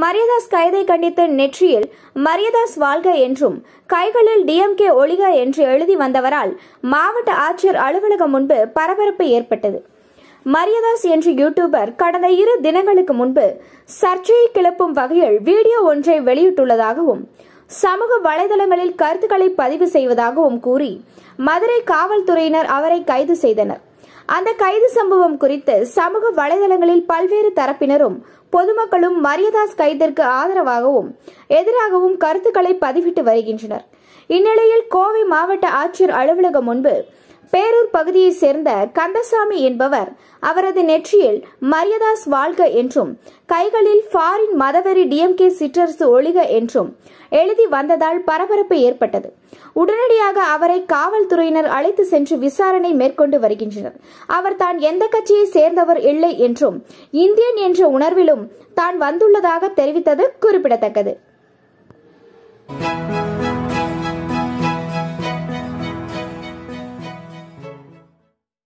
மரியதாஸ் கைதை கண்டித்து நெற்றியில் மரியதாஸ் வாழ்க என்றும் கைகளில் டிஎம்கே ஒளிக என்று எழுதி வந்தவரால் மாவட்ட ஆட்சியர் அலுவலகம் முன்பு பரபரப்பு ஏற்பட்டது மரியதாஸ் என்ற யூடியூபர் கடந்த இரு தினங்களுக்கு முன்பு சர்ச்சையை கிளப்பும் வகையில் வீடியோ ஒன்றை வெளியிட்டுள்ளதாகவும் சமூக வலைதளங்களில் கருத்துக்களை பதிவு செய்வதாகவும் கூறி மதுரை காவல்துறையினர் அவரை கைது செய்தனர் அந்த கைது சம்பவம் குறித்து சமூக வலைதளங்களில் பல்வேறு தரப்பினரும் பொதுமக்களும் மரியதாஸ் கைதிற்கு ஆதரவாகவும் எதிராகவும் கருத்துக்களை பதிவிட்டு வருகின்றனர் இந்நிலையில் கோவை மாவட்ட ஆட்சியர் அலுவலகம் முன்பு பேரூர் பகுதியைச் சேர்ந்த கந்தசாமி என்பவர் அவரது நெற்றியில் மரியதாஸ் வாழ்க என்றும் கைகளில் ஃபாரின் மதவெறி டிஎம்கே சிற்றரசு ஒழிக என்றும் எழுதி வந்ததால் பரபரப்பு ஏற்பட்டது உடனடியாக அவரை காவல்துறையினர் அழைத்து சென்று விசாரணை மேற்கொண்டு வருகின்றனர் அவர் தான் எந்த கட்சியை சேர்ந்தவர் இல்லை என்றும் இந்தியன் என்ற உணர்விலும் தான் வந்துள்ளதாக தெரிவித்தது குறிப்பிடத்தக்கது